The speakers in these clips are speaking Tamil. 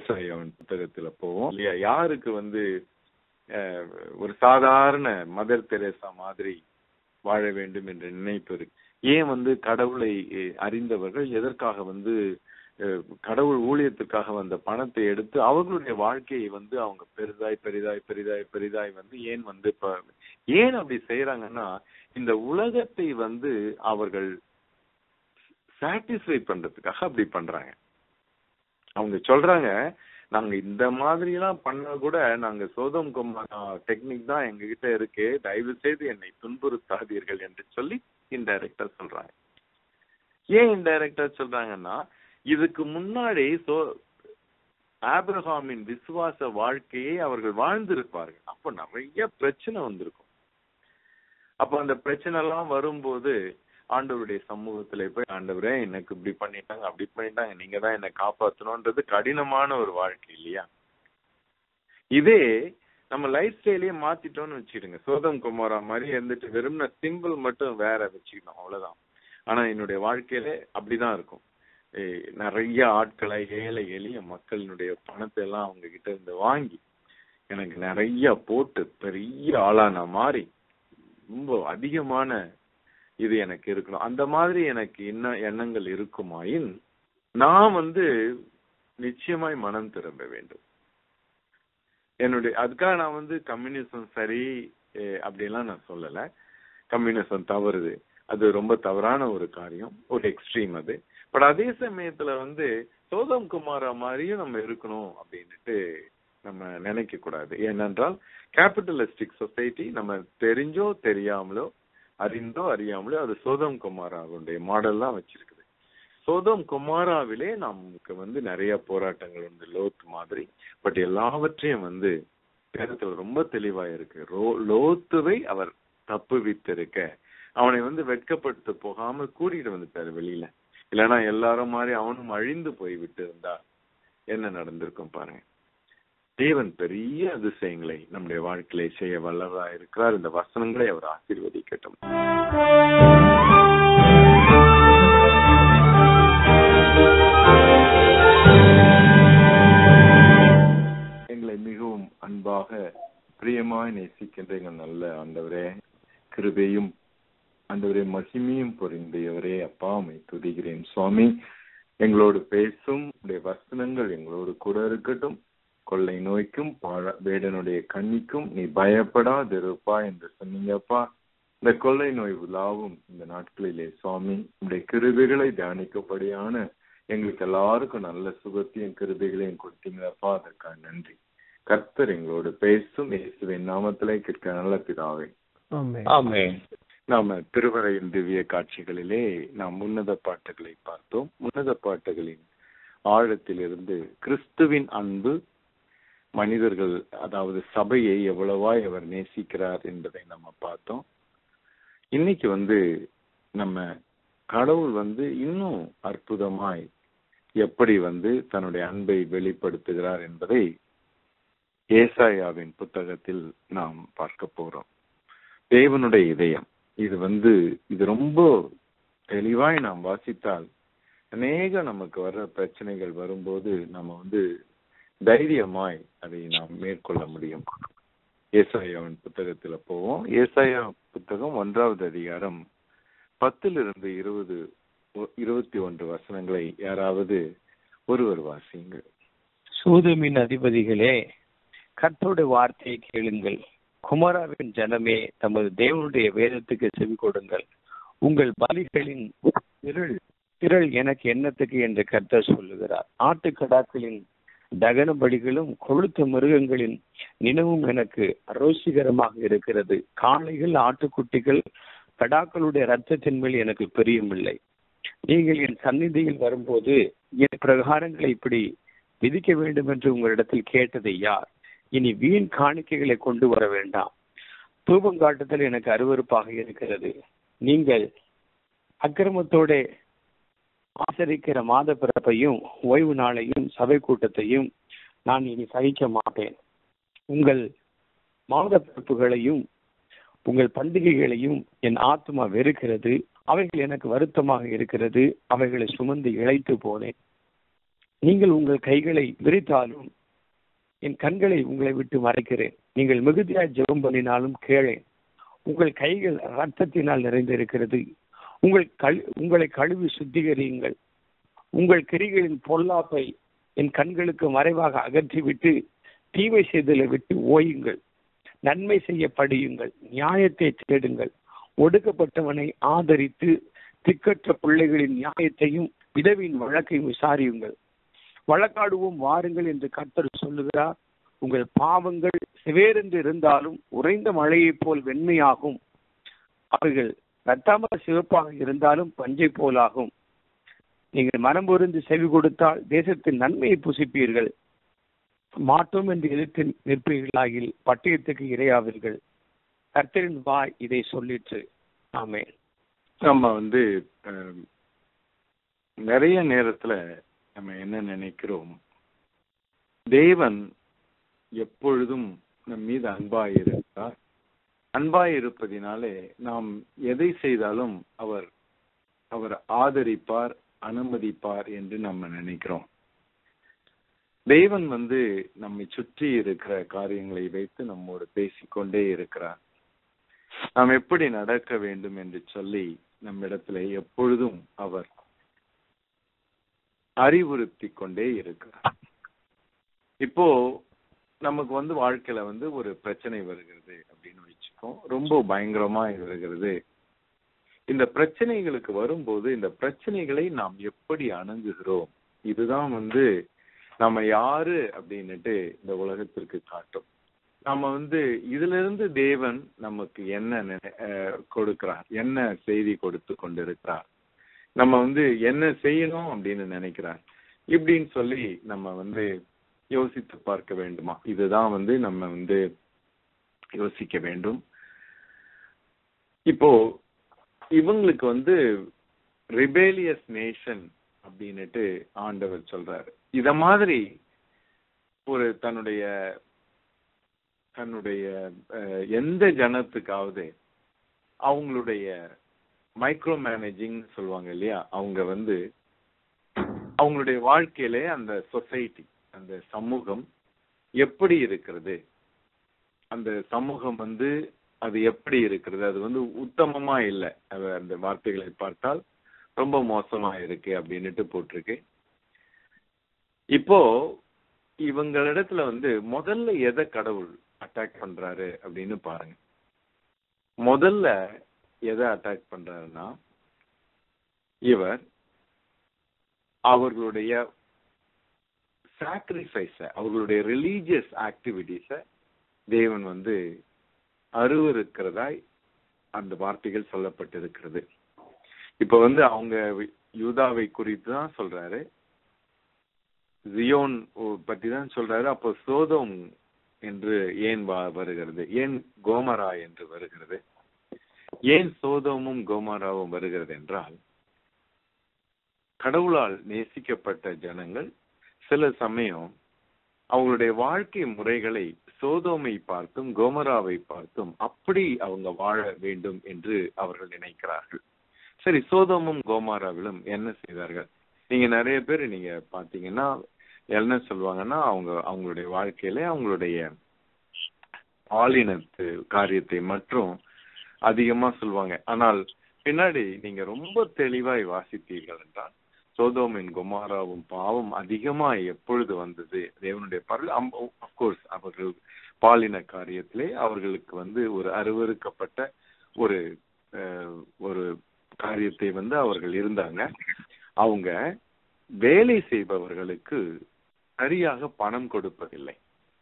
ஏசாயாவின் புத்தகத்துல போவோம் இல்லையா யாருக்கு வந்து அஹ், ஒரு சாதாரண மதர் தெரேசா மாதிரி வாழ வேண்டும் என்ற நினைப்பு இருக்கு ஏன் வந்து கடவுளை அஹ், அறிந்தவர்கள் எதற்காக வந்து அஹ், கடவுள் ஊழியத்துக்காக வந்த பணத்தை எடுத்து அவர்களுடைய வாழ்க்கையை வந்து அவங்க பெரிதாய் பெரிதாய் பெரிதாய் பெரிதாய் வந்து ஏன் வந்து இப்ப ஏன் அப்படி செய்யறாங்கன்னா இந்த உலகத்தை வந்து அவர்கள் சாட்டிஸ்ஃபை பண்றதுக்காக அப்படி பண்றாங்க அவங்க சொல்றாங்க நாங்க இந்த மாதிரி எல்லாம் பண்ணா கூட நாங்க சோதம் குமாரா டெக்னிக் தான் எங்க கிட்ட இருக்கு தயவு செய்து என்னை துன்புறுத்தாதீர்கள் என்று சொல்லி இன்டைரக்டா சொல்றாங்க ஏன் இன்டைரக்டா சொல்றாங்கன்னா இதுக்கு முன்னாடி சோ ஆபிரகாமின் விசுவாச வாழ்க்கையை அவர்கள் வாழ்ந்திருப்பார்கள் அப்ப நிறைய பிரச்சனை வந்திருக்கும் அப்ப அந்த பிரச்சனை எல்லாம் வரும்போது ஆண்டவருடைய சமூகத்துல போய் ஆண்டவரே எனக்கு இப்படி பண்ணிட்டாங்க அப்படி பண்ணிட்டாங்க நீங்க தான் என்னை காப்பாத்தணும்ன்றது கடினமான ஒரு வாழ்க்கை இல்லையா இதே நம்ம லைஃப் ஸ்டைலே மாத்திட்டோம்னு வச்சுடுங்க சோதம் குமாரா மாதிரி இருந்துட்டு வெறும்ன சிம்பிள் மட்டும் வேற வச்சுக்கணும் அவ்வளவுதான் ஆனா என்னுடைய வாழ்க்கையில அப்படிதான் இருக்கும் ஏய், நிறைய ஆட்களை ஏழை எளிய மக்களினுடைய பணத்தை எல்லாம் அவங்க கிட்ட இருந்து வாங்கி எனக்கு நிறைய போட்டு பெரிய ஆளா நான் மாறி ரொம்ப அதிகமான இது எனக்கு இருக்கணும் அந்த மாதிரி எனக்கு என்ன எண்ணங்கள் இருக்குமாயின் நான் வந்து நிச்சயமாய் மனம் திரும்ப வேண்டும் என்னுடைய அதுக்காக நான் வந்து கம்யூனிசம் சரி அஹ் அப்படிலாம் நான் சொல்லல கம்யூனிசம் தவறுது அது ரொம்ப தவறான ஒரு காரியம் ஒரு எக்ஸ்ட்ரீம் அது பட் அதே சமயத்துல வந்து சோதம் குமாரா மாதிரியும் நம்ம இருக்கணும் அப்படின்னுட்டு நம்ம நினைக்க கூடாது ஏனென்றால் கேபிட்டலிஸ்டிக் சொசைட்டி நம்ம தெரிஞ்சோ தெரியாமலோ அறிந்தோ அறியாமலோ அது சோதம் குமாராவுடைய மாடல் தான் வச்சிருக்குது சோதம் குமாராவிலே நமக்கு வந்து நிறைய போராட்டங்கள் உண்டு லோத் மாதிரி பட் எல்லாவற்றையும் வந்து வேதத்துல ரொம்ப தெளிவா இருக்கு ரோ- லோத்துவை அவர் தப்புவித்திருக்க அவனை வந்து வெட்கப்படுத்த போகாம கூட்டிட்டு வந்துட்டாரு வெளியில இல்லைன்னா எல்லாரும் மாதிரி அவனும் அழிந்து போய் விட்டு இருந்தா என்ன நடந்திருக்கும் பாருங்க தேவன் பெரிய அதிசயங்களை நம்முடைய வாழ்க்கையில செய்ய வல்லவரா இருக்கிறார் இந்த வசனங்களை அவர் ஆசீர்வதிக்கட்டும் எங்களை மிகவும் அன்பாக பிரியமாய் நேசிக்கின்ற எங்கள் நல்ல ஆண்டவரே கிருபையும் ஆண்டவரே மகிமையும் பொருந்தியவரே அப்பா உம்மை துதிக்கிறேன் சுவாமி எங்களோடு பேசும் உடைய வசனங்கள் எங்களோடு கூட இருக்கட்டும் கொள்ளை நோய்க்கும் பாழ- வேடனுடைய கண்ணிக்கும் நீ பயப்படாதிருப்பா என்று சொன்னீங்கப்பா இந்த கொள்ளை நோய் உலாவும் இந்த நாட்களிலே சுவாமி உடைய கிருபைகளை தியானிக்கப்படியான எங்களுக்கு எல்லாருக்கும் நல்ல சுகத்தையும் கிருபைகளையும் கொடுத்தீங்கப்பா அதற்காக நன்றி கர்த்தர் எங்களோடு பேசும் இயேசுவின் நாமத்திலே கேட்க நல்ல பிதாவே ஆமென் நாம திருவரையின் திவ்ய காட்சிகளிலே நாம் உன்னத பாட்டுகளை பார்த்தோம் உன்னத பாட்டுகளின் ஆழத்திலிருந்து கிறிஸ்துவின் அன்பு மனிதர்கள் அதாவது சபையை எவ்வளவாய் அவர் நேசிக்கிறார் என்பதை நம்ம பார்த்தோம் இன்னைக்கு வந்து நம்ம கடவுள் வந்து இன்னும் அற்புதமாய் எப்படி வந்து தன்னுடைய அன்பை வெளிப்படுத்துகிறார் என்பதை ஏசாயாவின் புத்தகத்தில் நாம் பார்க்க போறோம் தேவனுடைய இதயம் இது வந்து இது ரொம்ப தெளிவாய் நாம் வாசித்தால் அநேக நமக்கு வர்ற பிரச்சனைகள் வரும்போது நம்ம வந்து தைரியமாய் அதை நாம் மேற்கொள்ள முடியும் ஏசாயாவின் புத்தகத்துல போவோம் ஏசாயா புத்தகம் ஒன்றாவது அதிகாரம் பத்திலிருந்து இருபது இருபத்தி ஒன்று வசனங்களை யாராவது ஒருவர் வாசிங்க சூதமின் அதிபதிகளே கர்த்தருடைய வார்த்தையை கேளுங்கள் குமாராவின் ஜனமே தமது தேவனுடைய வேதத்துக்கு செவி கொடுங்கள் உங்கள் பலிகளின் திரள் திரள் எனக்கு என்னத்துக்கு என்று கர்த்தர் சொல்லுகிறார் ஆட்டுக்கடாக்களின் தகன பலிகளும் கொழுத்த மிருகங்களின் நினைவும் எனக்கு ரோசிகரமாக இருக்கிறது காளைகள் ஆட்டுக்குட்டிகள் கடாக்களுடைய ரத்தத்தின் மேல் எனக்கு பிரியமில்லை நீங்கள் என் சந்நிதியில் வரும்போது என் பிரகாரங்களை இப்படி விதிக்க வேண்டும் என்று உங்களிடத்தில் கேட்டதை யார் இனி வீண் காணிக்கைகளை கொண்டு வர வேண்டாம் தூபம் காட்டுதல் எனக்கு அருவருப்பாக இருக்கிறது நீங்கள் அக்கிரமத்தோட ஆசரிக்கிற மாத பிறப்பையும் ஓய்வு நாளையும் சபை கூட்டத்தையும் நான் இனி சகிக்க மாட்டேன் உங்கள் மாத பிறப்புகளையும் உங்கள் பண்டிகைகளையும் என் ஆத்மா வெறுக்கிறது அவைகள் எனக்கு வருத்தமாக இருக்கிறது அவைகளை சுமந்து இழைத்து போனேன் நீங்கள் உங்கள் கைகளை விரித்தாலும் என் கண்களை உங்களை விட்டு மறைக்கிறேன் நீங்கள் மிகுதியாய் ஜெபம் பண்ணினாலும் கேளேன் உங்கள் கைகள் ரத்தத்தினால் நிறைந்திருக்கிறது உங்கள் கழு உங்களை கழுவி சுத்திகரியுங்கள் உங்கள் கிரிகளின் பொல்லாப்பை என் கண்களுக்கு மறைவாக அகற்றிவிட்டு தீமை செய்தலை விட்டு ஓயுங்கள் நன்மை செய்ய படியுங்கள் நியாயத்தை தேடுங்கள் ஒடுக்கப்பட்டவனை ஆதரித்து திக்கற்ற பிள்ளைகளின் நியாயத்தையும் விதவின் வழக்கையும் விசாரியுங்கள் வழக்காடுவோம் வாருங்கள் என்று கர்த்தர் சொல்லுகிறார் உங்கள் பாவங்கள் சிவேரென்று இருந்தாலும் உறைந்த மழையைப் போல் வெண்மையாகும் அவர்கள் ரத்தாமர சிவப்பாக இருந்தாலும் பஞ்சை போலாகும் நீங்கள் மனம் பொருந்து செவி கொடுத்தால் தேசத்தின் நன்மையை புசிப்பீர்கள் மாட்டோம் என்று எதிர்த்து நிற்பீர்களாகில் பட்டயத்துக்கு இரையாவீர்கள் கர்த்தரின் வாய் இதை சொல்லிற்று ஆமே நம்ம வந்து அஹ், நிறைய நேரத்துல நம்ம என்ன நினைக்கிறோம் தேவன் எப்பொழுதும் நம் மீது அன்பாய் இருக்கிறார் அன்பாய் இருப்பதினாலே நாம் எதை செய்தாலும் அவர் அவர் ஆதரிப்பார் அனுமதிப்பார் என்று நம்ம நினைக்கிறோம் தேவன் வந்து நம்மை சுற்றி இருக்கிற காரியங்களை வைத்து நம்மோடு பேசிக்கொண்டே இருக்கிறார் நாம் எப்படி நடக்க வேண்டும் என்று சொல்லி நம்மிடத்துல எப்பொழுதும் அவர் அறிவுறுத்தி கொண்டே இருக்கிறார் இப்போ நமக்கு வந்து வாழ்க்கையில வந்து ஒரு பிரச்சனை வருகிறது அப்படின்னு வச்சுக்கோ ரொம்ப பயங்கரமா வருகிறது இந்த பிரச்சனைகளுக்கு வரும்போது இந்த பிரச்சனைகளை நாம் எப்படி அணுகுகிறோம் இதுதான் வந்து நம்ம யாரு அப்படின்னுட்டு இந்த உலகத்திற்கு காட்டும் நம்ம வந்து இதுல இருந்து தேவன் நமக்கு என்ன நினை- அஹ் கொடுக்கிறார் என்ன செய்தி கொடுத்து கொண்டிருக்கிறார் நம்ம வந்து என்ன செய்யணும் அப்படின்னு நினைக்கிறார் இப்படின்னு சொல்லி நம்ம வந்து யோசித்து பார்க்க வேண்டுமா இதுதான் வந்து நம்ம வந்து யோசிக்க வேண்டும் இப்போ இவங்களுக்கு வந்து ரிபேலியஸ் நேஷன் அப்படின்னுட்டு ஆண்டவர் சொல்றாரு இத மாதிரி ஒரு தன்னுடைய தன்னுடைய அஹ், எந்த ஜனத்துக்காவது அவங்களுடைய மைக்ரோ மேனேஜிங் சொல்லுவாங்க இல்லையா அவங்க வந்து அவங்களுடைய வாழ்க்கையிலே அந்த சொசைட்டி அந்த சமூகம் எப்படி இருக்கிறது அந்த சமூகம் வந்து அது எப்படி இருக்கிறது அது வந்து உத்தமமா இல்லை அது அந்த வார்த்தைகளை பார்த்தால் ரொம்ப மோசமா இருக்கு அப்படின்னுட்டு போட்டிருக்கு இப்போ இவங்களிடத்துல வந்து முதல்ல எதை கடவுள் அட்டாக் பண்றாரு அப்படின்னு பாருங்க முதல்ல எதை அட்டாக் பண்றாருன்னா இவர் அவர்களுடைய சாக்ரிஃபைஸ அவர்களுடைய ரிலீஜியஸ் ஆக்டிவிட்டிஸ தேவன் வந்து அருவருக்கிறதாய் அந்த வார்த்தைகள் சொல்லப்பட்டிருக்கிறது இப்ப வந்து அவங்க யூதாவை குறித்து தான் சொல்றாரு ஜியோன் பத்தி தான் சொல்றாரு அப்போ சோதோம் என்று ஏன் வா- வருகிறது ஏன் கோமரா என்று வருகிறது ஏன் சோதோமும் கோமராவும் வருகிறது என்றால் கடவுளால் நேசிக்கப்பட்ட ஜனங்கள் சில சமயம் அவங்களுடைய வாழ்க்கை முறைகளை சோதோமை பார்த்தும் கோமராவை பார்த்தும் அப்படி அவங்க வாழ வேண்டும் என்று அவர்கள் நினைக்கிறார்கள் சரி சோதோமும் கோமாராவிலும் என்ன செய்தார்கள் நீங்க நிறைய பேர் நீங்க பாத்தீங்கன்னா என்ன சொல்லுவாங்கன்னா அவங்க அவங்களுடைய வாழ்க்கையில அவங்களுடைய பாலினத்து காரியத்தை மற்றும் அதிகமா சொல்லுவாங்க ஆனால் பின்னாடி நீங்க ரொம்ப தெளிவாய் வாசித்தீர்கள் என்றால் சோதோமின் குமாராவும் பாவம் அதிகமா எப்பொழுது வந்தது தேவனுடைய பரல் அப்கோர்ஸ் அவர்கள் பாலின காரியத்திலே அவர்களுக்கு வந்து ஒரு அருவருக்கப்பட்ட ஒரு அஹ், ஒரு காரியத்தை வந்து அவர்கள் இருந்தாங்க அவங்க வேலை செய்பவர்களுக்கு சரியாக பணம் கொடுப்பதில்லை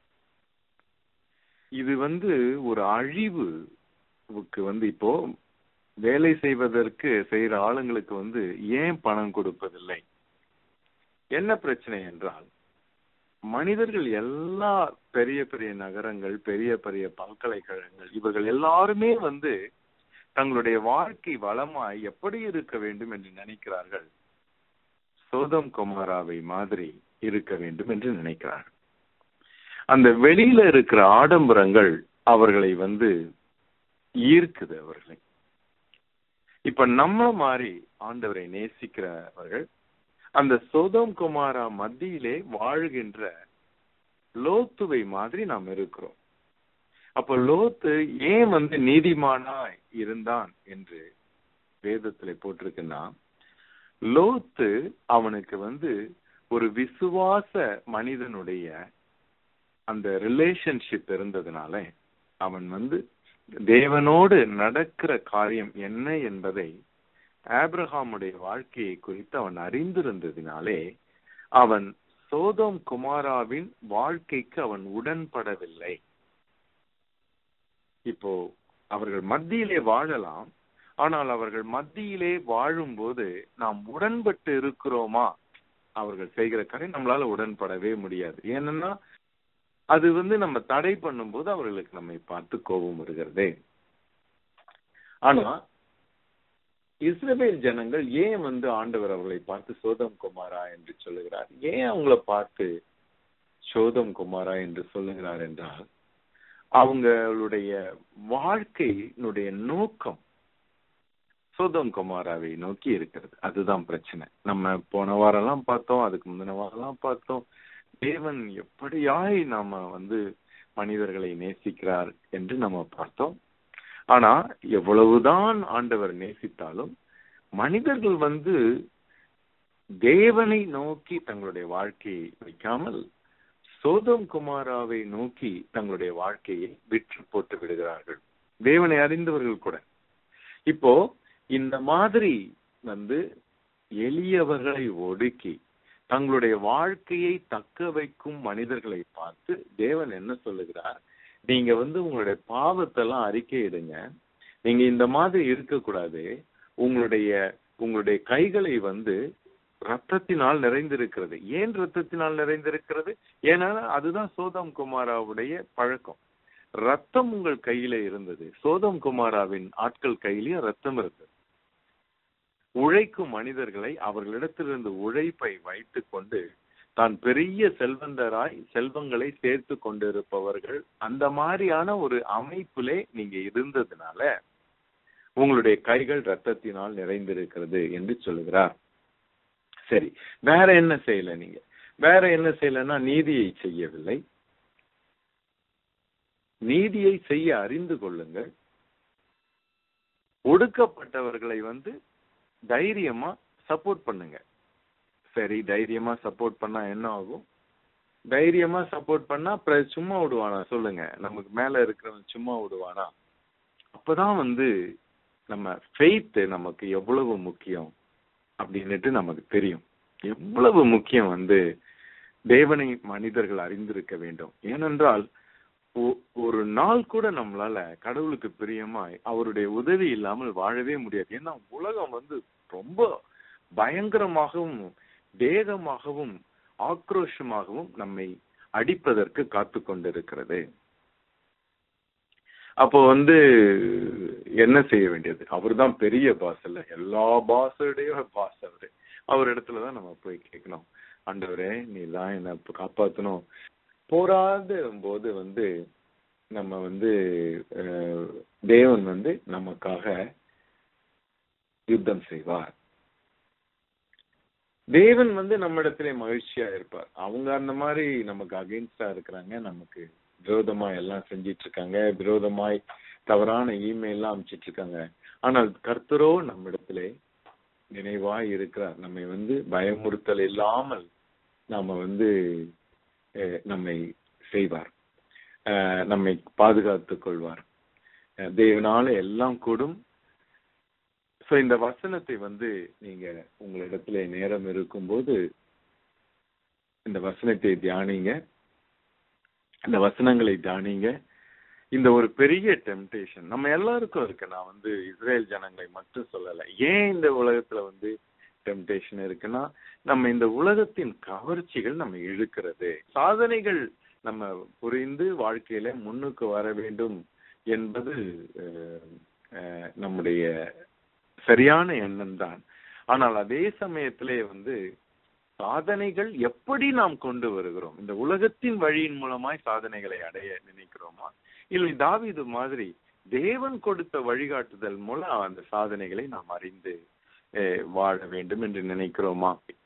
இது வந்து ஒரு அழிவுக்கு வந்து இப்போ வேலை செய்வதற்கு செய்யற ஆளுங்களுக்கு வந்து ஏன் பணம் கொடுப்பதில்லை என்ன பிரச்சனை என்றால் மனிதர்கள் எல்லா பெரிய பெரிய நகரங்கள் பெரிய பெரிய பல்கலைக்கழகங்கள் இவர்கள் எல்லாருமே வந்து தங்களுடைய வாழ்க்கை வளமாய் எப்படி இருக்க வேண்டும் என்று நினைக்கிறார்கள் சோதம் குமாராவை மாதிரி இருக்க வேண்டும் என்று நினைக்கிறார்கள் அந்த வெளியில இருக்கிற ஆடம்பரங்கள் அவர்களை வந்து ஈர்க்குது அவர்களை இப்ப நம்ம மாதிரி ஆண்டவரை நேசிக்கிறவர்கள் அந்த சோதோம் குமாரா மத்தியிலே வாழ்கின்ற லோத்துவை மாதிரி நாம் இருக்கிறோம் அப்ப லோத்து ஏன் வந்து நீதிமானாய் இருந்தான் என்று வேதத்துல போட்டிருக்குன்னா லோத்து அவனுக்கு வந்து ஒரு விசுவாச மனிதனுடைய அந்த ரிலேஷன்ஷிப் இருந்ததுனால அவன் வந்து தேவனோடு நடக்கிற காரியம் என்ன என்பதை ஆப்ரஹாமுடைய வாழ்க்கையை குறித்து அவன் அறிந்திருந்ததினாலே அவன் சோதோம் குமாராவின் வாழ்க்கைக்கு அவன் உடன்படவில்லை இப்போ அவர்கள் மத்தியிலே வாழலாம் ஆனால் அவர்கள் மத்தியிலே வாழும்போது நாம் உடன்பட்டு இருக்கிறோமா அவர்கள் செய்கிற காரியம் நம்மளால உடன்படவே முடியாது ஏன்னா அது வந்து நம்ம தடை பண்ணும்போது அவர்களுக்கு நம்மை பார்த்து கோபம் வருகிறதே ஆனா இஸ்ரவேல் ஜனங்கள் ஏன் வந்து ஆண்டவர் அவர்களை பார்த்து சோதம் குமாரா என்று சொல்லுகிறார் ஏன் அவங்கள பார்த்து சோதம் குமாரா என்று சொல்லுகிறார் என்றால் அவங்களுடைய வாழ்க்கையினுடைய நோக்கம் சோதம் குமாராவை நோக்கி இருக்கிறது அதுதான் பிரச்சனை நம்ம போன வாரம் எல்லாம் பார்த்தோம் அதுக்கு முந்தின வாரம் எல்லாம் பார்த்தோம் தேவன் எப்படியாய் நாம வந்து மனிதர்களை நேசிக்கிறார் என்று நம்ம பார்த்தோம் ஆனா எவ்வளவுதான் ஆண்டவர் நேசித்தாலும் மனிதர்கள் வந்து தேவனை நோக்கி தங்களுடைய வாழ்க்கையை வைக்காமல் சோதம் குமாராவை நோக்கி தங்களுடைய வாழ்க்கையை விற்று போட்டு விடுகிறார்கள் தேவனை அறிந்தவர்கள் கூட இப்போ இந்த மாதிரி வந்து எளியவர்களை ஒடுக்கி தங்களுடைய வாழ்க்கையை தக்க வைக்கும் மனிதர்களை பார்த்து தேவன் என்ன சொல்லுகிறார் நீங்க வந்து உங்களுடைய பாவத்தெல்லாம் அறிக்கையிடுங்க நீங்க இந்த மாதிரி இருக்கக்கூடாது உங்களுடைய உங்களுடைய கைகளை வந்து ரத்தத்தினால் நிறைந்திருக்கிறது ஏன் ரத்தத்தினால் நிறைந்திருக்கிறது ஏன்னா அதுதான் சோதம் குமாராவுடைய பழக்கம் ரத்தம் உங்கள் கையில இருந்தது சோதம் குமாராவின் ஆட்கள் கையிலேயே ரத்தம் இருந்தது உழைக்கும் மனிதர்களை அவர்களிடத்திலிருந்து உழைப்பை வைத்துக் கொண்டு தான் பெரிய செல்வந்தராய் செல்வங்களை சேர்த்து கொண்டிருப்பவர்கள் அந்த மாதிரியான ஒரு அமைப்பிலே நீங்க இருந்ததுனால உங்களுடைய கைகள் ரத்தத்தினால் நிறைந்திருக்கிறது என்று சொல்லுகிறார் சரி வேற என்ன செய்யல நீங்க வேற என்ன செய்யலன்னா நீதியை செய்யவில்லை நீதியை செய்ய அறிந்து கொள்ளுங்கள் ஒடுக்கப்பட்டவர்களை வந்து தைரியமா சப்போர்ட் பண்ணுங்க சரி தைரியமா சப்போர்ட் பண்ணா என்ன ஆகும் தைரியமா சப்போர்ட் பண்ணா அப்புறம் சும்மா விடுவானா சொல்லுங்க நமக்கு மேல இருக்கிறவன் சும்மா விடுவானா அப்பதான் வந்து நம்ம ஃபெய்த் நமக்கு எவ்வளவு முக்கியம் அப்படின்னுட்டு நமக்கு தெரியும் எவ்வளவு முக்கியம் வந்து தேவனை மனிதர்கள் அறிந்திருக்க வேண்டும் ஏனென்றால் ஒரு நாள் கூட நம்மளால கடவுளுக்கு பிரியமாய் அவருடைய உதவி இல்லாமல் வாழவே முடியாது ஏன்னா உலகம் வந்து ரொம்ப பயங்கரமாகவும் வேகமாகவும் ஆக்ரோஷமாகவும் நம்மை அடிப்பதற்கு காத்து கொண்டிருக்கிறது அப்போ வந்து என்ன செய்ய வேண்டியது அவர் தான் பெரிய பாஸ் இல்ல எல்லா பாஸோடைய பாஸ் அவரு அவர் இடத்துலதான் நம்ம போய் கேட்கணும் ஆண்டவரே நீ தான் என்ன காப்பாத்தணும் போராத போது வந்து நம்ம வந்து தேவன் வந்து நமக்காக யுத்தம் செய்வார் தேவன் வந்து நம்ம இடத்துல மகிழ்ச்சியா இருப்பார் அவங்க அந்த மாதிரி நமக்கு அகெயின்ஸ்டா இருக்கிறாங்க நமக்கு விரோதமா எல்லாம் செஞ்சிட்டு இருக்காங்க விரோதமாய் தவறான இமெயில் எல்லாம் அனுப்பிச்சிட்டு இருக்காங்க ஆனால் கர்த்தரோ நம்மிடத்திலே நினைவாய் இருக்கிறார் நம்மை வந்து பயமுறுத்தல் இல்லாமல் நாம வந்து நம்மை செய்வார் நம்மை பாதுகாத்துக் கொள்வார் தேவனால எல்லாம் கூடும் சோ இந்த வசனத்தை வந்து நீங்க உங்களிடத்துல நேரம் இருக்கும்போது இந்த வசனத்தை தியானிங்க இந்த வசனங்களை தியானிங்க இந்த ஒரு பெரிய டெம்டேஷன் நம்ம எல்லாருக்கும் இருக்கு நான் வந்து இஸ்ரேல் ஜனங்களை மட்டும் சொல்லல ஏன் இந்த உலகத்துல வந்து டெம்டேஷன் இருக்குன்னா நம்ம இந்த உலகத்தின் கவர்ச்சிகள் நம்ம இழுக்கிறது சாதனைகள் நம்ம புரிந்து வாழ்க்கையில முன்னுக்கு வர வேண்டும் என்பது நம்முடைய சரியான எண்ணம் தான் ஆனால் அதே சமயத்திலே வந்து சாதனைகள் எப்படி நாம் கொண்டு வருகிறோம் இந்த உலகத்தின் வழியின் மூலமாய் சாதனைகளை அடைய நினைக்கிறோமா இல்லை தாவிது மாதிரி தேவன் கொடுத்த வழிகாட்டுதல் மூலம் அந்த சாதனைகளை நாம் அறிந்து வாழ வேண்டும் என்று நினைக்கிறோமா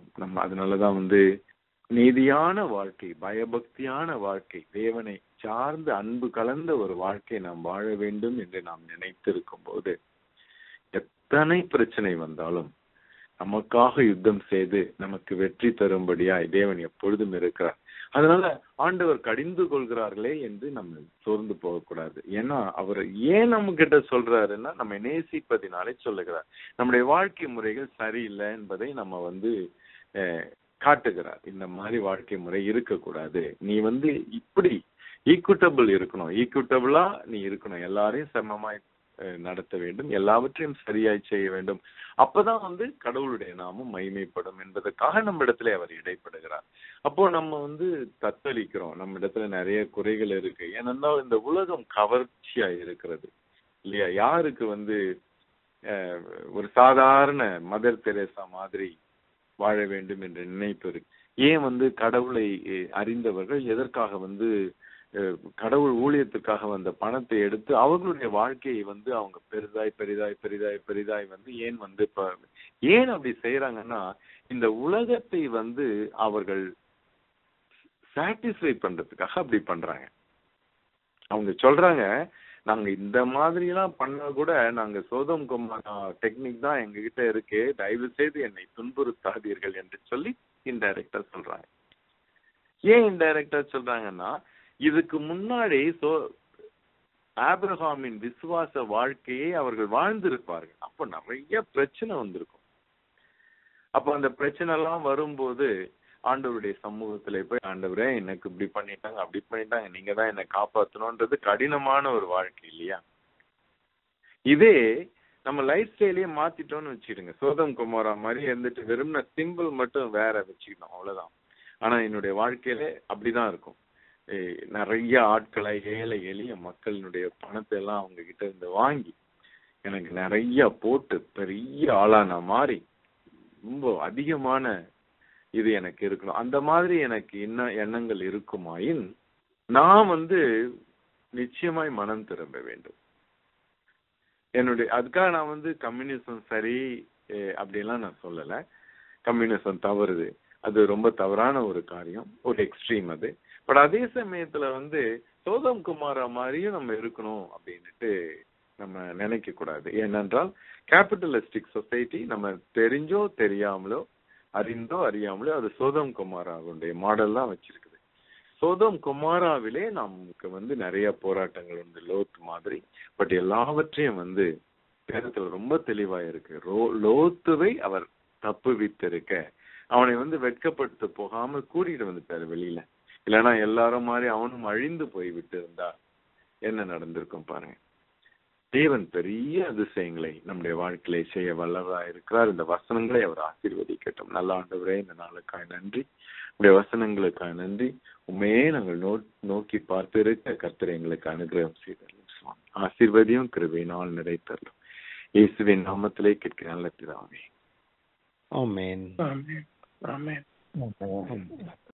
நம்ம அதனாலதான் வந்து நீதியான வாழ்க்கை பயபக்தியான வாழ்க்கை தேவனை சார்ந்த அன்பு கலந்த ஒரு வாழ்க்கை நாம் வாழ வேண்டும் என்று நாம் நினைத்திருக்கும் போது எத்தனை பிரச்சனை வந்தாலும் நமக்காக யுத்தம் செய்து நமக்கு வெற்றி தரும்படியாய் தேவன் எப்பொழுதும் இருக்கிறார் அதனால ஆண்டவர் கடிந்து கொள்கிறார்களே என்று நம்ம சோர்ந்து போகக்கூடாது ஏன்னா அவர் ஏன் நம்ம கிட்ட சொல்றாருன்னா நம்ம நேசிப்பதினாலே சொல்லுகிறார் நம்முடைய வாழ்க்கை முறைகள் சரியில்லை என்பதை நம்ம வந்து அஹ், காட்டுகிறார் இந்த மாதிரி வாழ்க்கை முறை இருக்கக்கூடாது நீ வந்து இப்படி ஈக்குட்டபிள் இருக்கணும் ஈக்குட்டபிளா நீ இருக்கணும் எல்லாரையும் சமமாய் அஹ், நடத்த வேண்டும் எல்லாவற்றையும் சரியாய் செய்ய வேண்டும் அப்பதான் வந்து கடவுளுடைய நாமம் மகிமைப்படும் என்பதற்காக நம்ம இடத்துல அவர் இடைப்படுகிறார் அப்போ நம்ம வந்து தத்தளிக்கிறோம் நம்ம இடத்துல நிறைய குறைகள் இருக்கு ஏனென்னா இந்த உலகம் கவர்ச்சியா இருக்கிறது இல்லையா யாருக்கு வந்து அஹ், ஒரு சாதாரண மதர் தெரேசா மாதிரி வாழ வேண்டும் என்ற நினைப்பு இருக்கு ஏன் வந்து கடவுளை அஹ், அறிந்தவர்கள் எதற்காக வந்து அஹ், கடவுள் ஊழியத்துக்காக வந்த பணத்தை எடுத்து அவர்களுடைய வாழ்க்கையை வந்து அவங்க பெரிதாய் பெரிதாய் பெரிதாய் பெரிதாய் வந்து ஏன் வந்து இப்ப ஏன் அப்படி செய்யறாங்கன்னா இந்த உலகத்தை வந்து அவர்கள் சாட்டிஸ்ஃபை பண்றதுக்காக அப்படி பண்றாங்க அவங்க சொல்றாங்க நாங்க இந்த மாதிரி எல்லாம் பண்ணா கூட நாங்க சோதம் குமாரா டெக்னிக் தான் எங்க கிட்ட இருக்கு தயவு செய்து என்னை துன்புறுத்தாதீர்கள் என்று சொல்லி இன்டைரக்டா சொல்றாங்க ஏன் இன்டைரக்டா சொல்றாங்கன்னா இதுக்கு முன்னாடி சோ ஆபிரகாமின் விசுவாச வாழ்க்கையை அவர்கள் வாழ்ந்திருப்பார்கள் அப்ப நிறைய பிரச்சனை வந்திருக்கும் அப்ப அந்த பிரச்சனை எல்லாம் வரும்போது ஆண்டவருடைய சமூகத்துல போய் ஆண்டவரே எனக்கு இப்படி பண்ணிட்டாங்க அப்படி பண்ணிட்டாங்க நீங்க தான் என்னை காப்பாத்தணும்ன்றது கடினமான ஒரு வாழ்க்கை இல்லையா இதே நம்ம லைஃப் ஸ்டைலையே மாத்திட்டோம்னு வச்சுக்கிடுங்க சோதம் குமாரா மாதிரி இருந்துட்டு வெறும்ன சிம்பிள் மட்டும் வேற வச்சுக்கணும் அவ்வளவுதான் ஆனா என்னுடைய வாழ்க்கையில அப்படிதான் இருக்கும் ஏய், நிறைய ஆட்களை ஏழை எளிய மக்களினுடைய பணத்தை எல்லாம் அவங்க கிட்ட இருந்து வாங்கி எனக்கு நிறைய போட்டு பெரிய ஆளா நான் மாறி ரொம்ப அதிகமான இது எனக்கு இருக்கணும் அந்த மாதிரி எனக்கு என்ன எண்ணங்கள் இருக்குமாயின் நான் வந்து நிச்சயமாய் மனம் திரும்ப வேண்டும் என்னுடைய அதுக்காக நான் வந்து கம்யூனிசம் சரி eh, அப்படிலாம் நான் சொல்லல கம்யூனிசம் தவறுது அது ரொம்ப தவறான ஒரு காரியம் ஒரு எக்ஸ்ட்ரீம் அது பட் அதே சமயத்துல வந்து சோதம் குமாரா மாதிரியும் நம்ம இருக்கணும் அப்படின்னுட்டு நம்ம நினைக்க கூடாது ஏனென்றால் கேபிட்டலிஸ்டிக் சொசைட்டி நம்ம தெரிஞ்சோ தெரியாமலோ அறிந்தோ அறியாமலோ அது சோதம் குமாராவுடைய மாடல் தான் வச்சிருக்குது சோதம் குமாராவிலே நமக்கு வந்து நிறைய போராட்டங்கள் உண்டு லோத் மாதிரி பட் எல்லாவற்றையும் வந்து வேதத்துல ரொம்ப தெளிவா இருக்கு ரோ- லோத்துவை அவர் தப்புவித்திருக்க அவனை வந்து வெட்கப்படுத்த போகாம கூட்டிட்டு வந்துட்டாரு வெளியில இல்லைன்னா எல்லாரும் மாதிரி அவனும் அழிந்து போய் விட்டு இருந்தா என்ன நடந்திருக்கும் பாருங்க தேவன் பெரிய அதிசயங்களை நம்முடைய வாழ்க்கையில செய்ய வல்லவரா இருக்கிறார் இந்த வசனங்களை அவர் ஆசீர்வதிக்கட்டும் நல்ல ஆண்டவரே இந்த நாளுக்காய் நன்றி உடைய வசனங்களுக்காக நன்றி உண்மையே நாங்கள் நோ நோக்கி பார்த்து இருக்க கர்த்தர் எங்களுக்கு அனுகிரகம் செய்தரலும் சுவாமி ஆசீர்வதியும் கிருபையினால் நிறைத்தரலும் இயேசுவின் நாமத்திலே கேட்க நல்ல பிதாவே ஆமென் ஆமென் ஆமென் ஆமென்